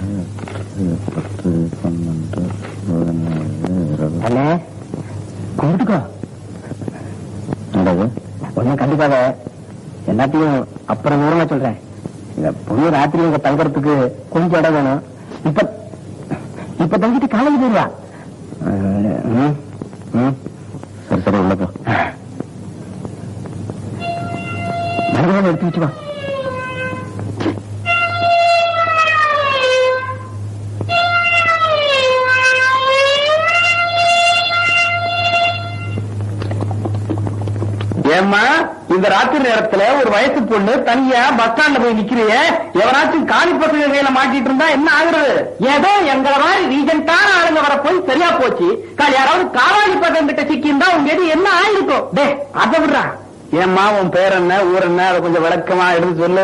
பத்து பன்னெண்டு பதினாலு இருபது அண்ணே கும்பிட்டுக்கோ என்னது ஒன்னும் கண்டிப்பாக எல்லாத்தையும் அப்புறம் விவரமா சொல்றேன் இந்த பொண்ணு ராத்திரி இங்க தங்கறதுக்கு கொஞ்சம் இடம் வேணும் இப்ப இப்ப தங்கிட்டு காலேஜ் போயிருவா அஹ், ம், ம். சரி சரி உள்ள போ மறுபடியும் எடுத்து வச்சு வா ஏம்மா இந்த ராத்திரி நேரத்துல ஒரு வயசு பொண்ணு தனியா பஸ் ஸ்டாண்ட்ல போய் நிக்கிறிய எவனாச்சும் காலி பசங்க கையில மாட்டிட்டு இருந்தா என்ன ஆகுறது ஏதோ எங்கள மாதிரி ரீஜென்டான ஆளுங்க வர போய் சரியா போச்சு கால் யாராவது காவாலி பசங்க கிட்ட சிக்கியிருந்தா உங்க எது என்ன ஆயிருக்கும் டே அதை விடுறா ஏம்மா உன் பேர் என்ன ஊர் என்ன அதை கொஞ்சம் விளக்கமா எடுத்து சொல்லு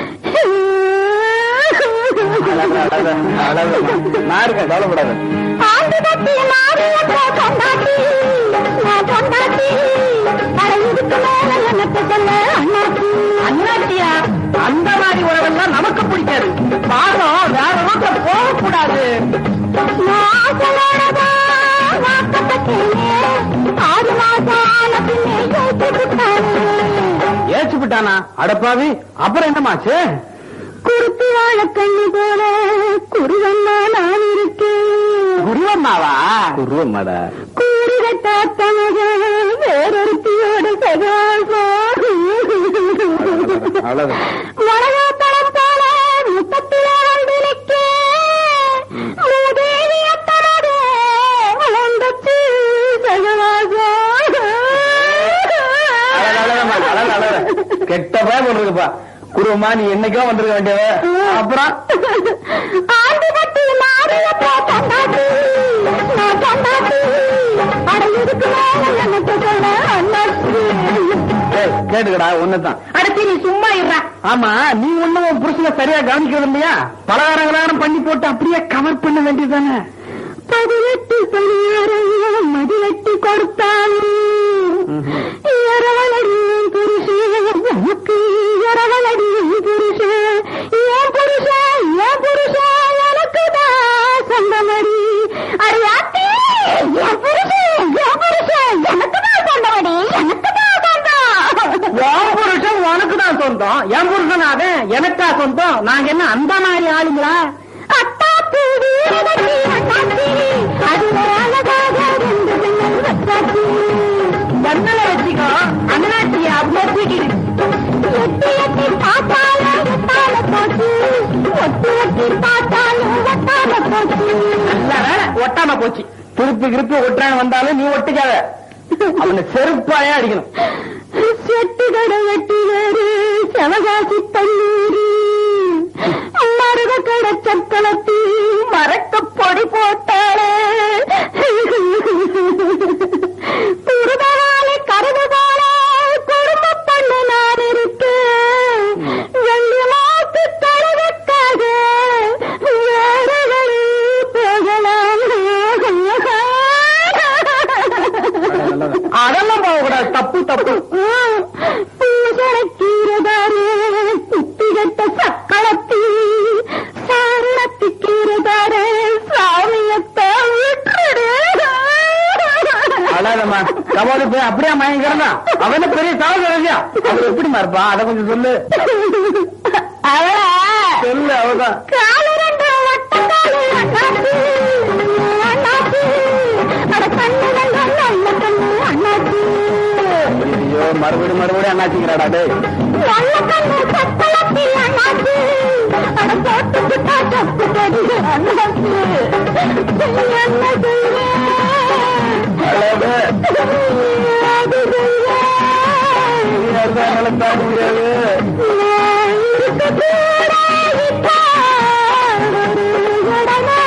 அழகு, அழகு, அழகு. நான் இருக்கேன் கவலைப்படாத அண்ணாச்சியா அந்த மாதிரி உறவெல்லாம் நமக்கு பிடிக்காது பாகம் வேற ரோட்ல போகக்கூடாது ஏச்சு விட்டானா அடப்பாவி அப்புறம் என்னமாச்சு குறுத்து வாழ கண்ணு போல குருவண்ணா நான் இருக்கேன் குருவம்மாவா குருவம்மாடா கூறுக தாத்தமக வேறொருத்தியோட சகாசம் அவ்வளவு மனதாத்தனம் போல முப்பத்தி ஆண்டு நிற்க மூதேவி அத்தனது வளர்ந்தச்சு சகவாசம் கெட்ட பய போட்டுருக்குப்பா குருவம்மா நீ என்னைக்கோ வந்திருக்க வேண்டியவ அப்புறம் ஆண்டு கட்டி மாறியப்போ கண்டாட்டி நான் கண்டாட்டி அட இதுக்கு மேல எனக்கு சொல்ல அண்ணாச்சி ஏய், கேட்டுக்கடா ஒண்ணுதான் அடுத்து நீ சும்மா இருடா ஆமா நீ ஒண்ணும் உன் புருஷனை சரியா கவனிக்கிறது இல்லையா பலகாரங்களாரம் பண்ணி போட்டு அப்படியே கவர் பண்ண வேண்டியதுதானே பதினெட்டு பணியாரம் மதிவெட்டி கொடுத்தாலும் இரவலடி புருஷன் எனக்கு இரவலடி புருஷன் ஏன் புருஷன் ஏன் புருஷன் எனக்கு தான் சொந்தமடி அடியாத்தி என் புருஷன் என் புருஷன் எனக்கு தான் சொந்தமடி எனக்கு தான் சொந்தம் உன் புருஷன் உனக்கு தான் சொந்தம் என் புருஷன் அவன் எனக்கா சொந்தம் நாங்க என்ன அந்த மாதிரி ஆளுங்களா அத்தாத்து வீரனடி அத்தாத்தி அதுல அழகாக ரெண்டு பெண்கள் வச்சாத்தி கண்ணல வச்சுக்கோ அண்ணாச்சி அப்படியே தூக்கிடு எட்டி எட்டி பார்த்தாலும் ஒட்டால போச்சு ஒட்டி எட்டி பார்த்தாலும் ஒட்டால போச்சு நல்ல வேலை ஒட்டாம போச்சு திருப்பி திருப்பி ஒட்டுறாங்க வந்தாலும் நீ ஒட்டுக்காத அவனை செருப்பாயே அடிக்கணும் செட்டு கடை வெட்டி வேறு செவகாசி தண்ணீரு மருத கடை சக்கலத்தி மரக்க பொடி போட்டாளே துருதவாலை கருது போல குடும்ப பண்ணு நான் இருக்கேன் வெள்ளி மாத்து தரவுக்காக வேற வழி போகலாம் அதெல்லாம் போகக்கூடாது தப்பு தப்பு பூசணக்கீரதாரே குத்திகட்ட சக்களத்தி சாரணத்திக்கீரதாரே சாமியத்தை விட்டுடு அழாதம்மா கபாலி போய் அப்படியே மயங்கிறதா அவன பெரிய சகோதரியா அவர் எப்படிமா இருப்பான் அதை கொஞ்சம் சொல்லு அவளா சொல்லு அவதான் காலு ரெண்டு வட்டக்காலு அண்ணாச்சி அண்ணாச்சி அட கண்ணு ரெண்டு நல்ல கண்ணு அண்ணாச்சி ஐயோ மறுபடியும் மறுபடியும் அண்ணாச்சிங்கிறாடா டேய் நல்ல கண்ணு சத்தலத்தி அண்ணாச்சி அட போட்டு விட்டா தப்பு தெரியுது அண்ணாச்சி என்ன செய்வேன் அழகு அது செய்வேன் நீ அதுதான் என்னால தாங்க முடியாது நான் இருக்கக்கூட இப்போ ஒரு உடனே.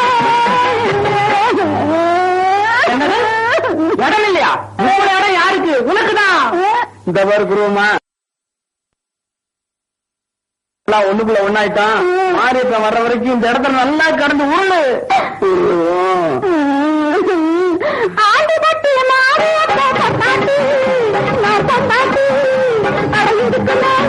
என்னது? இடம் இல்லையா மூணு இடம் யாருக்கு உனக்குதான் இந்த பாரு குருவமா எல்லாம் ஒண்ணுக்குள்ள ஒண்ணாயிட்டான் மாரியப்பன் வர்ற வரைக்கும் இந்த இடத்துல நல்லா கடந்து உருளு உருளுவோம். ஆண்டு பட்டு மாறியத்தை கொண்டாட்டி நான் கொண்டாட்டி அட இதுக்கு மேல